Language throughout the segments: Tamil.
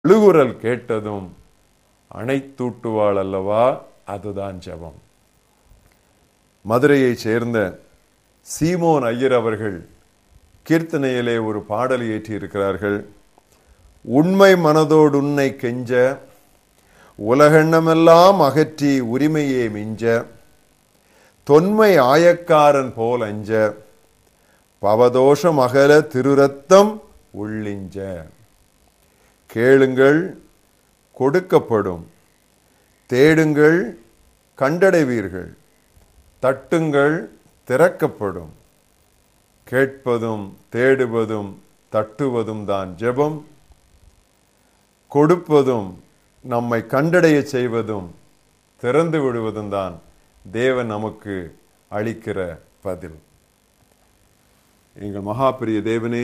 அழுகுரல் கேட்டதும் அணைத்தூட்டுவாள் அல்லவா அதுதான் ஜெபம் மதுரையைச் சேர்ந்த சீமோன் ஐயர் அவர்கள் கீர்த்தனையிலே ஒரு பாடல் இயற்றியிருக்கிறார்கள் உண்மை மனதோடு உன்னை கெஞ்ச உலகெண்ணமெல்லாம் அகற்றி உரிமையே மிஞ்ச தொன்மை ஆயக்காரன் போல் அஞ்ச பவதோஷம் அகல திருரத்தம் உள்ளிஞ்ச கேளுங்கள் கொடுக்கப்படும் தேடுங்கள் கண்டடைவீர்கள் தட்டுங்கள் திறக்கப்படும் கேட்பதும் தேடுவதும் தட்டுவதும் தான் ஜெபம் கொடுப்பதும் நம்மை கண்டடைய செய்வதும் திறந்து விடுவதும் தான் தேவன் நமக்கு அளிக்கிற பதில் எங்கள் மகாபிரிய தேவனே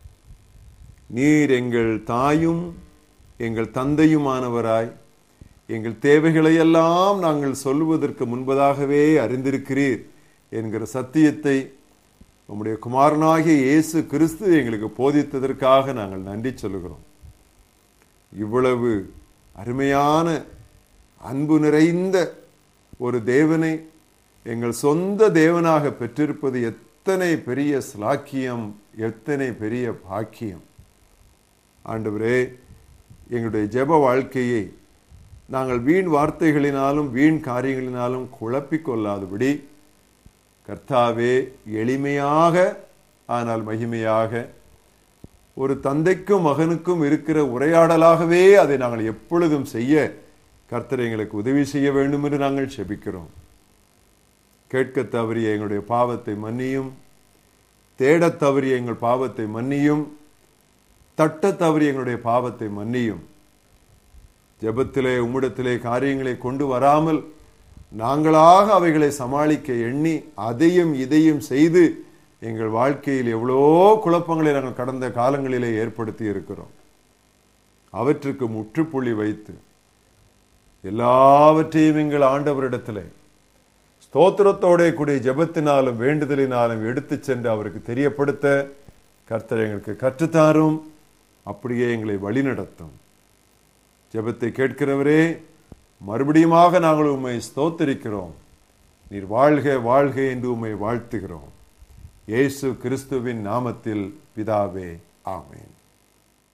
நீர் எங்கள் தாயும் எங்கள் தந்தையுமானவராய் எங்கள் தேவைகளையெல்லாம் நாங்கள் சொல்வதற்கு முன்பதாகவே அறிந்திருக்கிறீர் என்கிற சத்தியத்தை உம்முடைய குமாரனாகிய இயேசு கிறிஸ்து எங்களுக்கு போதித்ததற்காக நாங்கள் நன்றி சொல்லுகிறோம் இவ்வளவு அருமையான அன்பு நிறைந்த ஒரு தேவனை எங்கள் சொந்த தேவனாக பெற்றிருப்பது எத்தனை பெரிய ஸ்லாக்கியம் எத்தனை பெரிய பாக்கியம் ஆண்டவரே எங்களுடைய ஜெப வாழ்க்கையை நாங்கள் வீண் வார்த்தைகளினாலும் வீண் காரியங்களினாலும் குழப்பிக் கொள்ளாதபடி கர்த்தாவே எளிமையாக ஆனால் மகிமையாக ஒரு தந்தைக்கும் மகனுக்கும் இருக்கிற உரையாடலாகவே அதை நாங்கள் எப்பொழுதும் செய்ய கர்த்தர் எங்களுக்கு உதவி செய்ய வேண்டும் என்று நாங்கள் செபிக்கிறோம் கேட்க தவறிய எங்களுடைய பாவத்தை மன்னியும் தேடத் தவறிய எங்கள் பாவத்தை மன்னியும் தட்ட தவறிய எங்களுடைய பாவத்தை மன்னியும் ஜெபத்திலே உம்மிடத்திலே காரியங்களை கொண்டு வராமல் நாங்களாக அவைகளை சமாளிக்க எண்ணி அதையும் இதையும் செய்து எங்கள் வாழ்க்கையில் எவ்வளோ குழப்பங்களை நாங்கள் கடந்த காலங்களிலே ஏற்படுத்தி இருக்கிறோம் அவற்றுக்கு முற்றுப்புள்ளி வைத்து எல்லாவற்றையும் எங்கள் ஆண்டவரிடத்திலே ஸ்தோத்திரத்தோட கூடிய ஜெபத்தினாலும் வேண்டுதலினாலும் எடுத்து சென்று அவருக்கு தெரியப்படுத்த கர்த்தர் எங்களுக்கு கற்றுத்தாரும் அப்படியே எங்களை வழிநடத்தும் ஜெபத்தை கேட்கிறவரே மறுபடியுமாக நாங்கள் உம்மை ஸ்தோத்தரிக்கிறோம் நீர் வாழ்க வாழ்க என்று உம்மை வாழ்த்துகிறோம் இயேசு கிறிஸ்துவின் நாமத்தில் பிதாவே ஆமேன்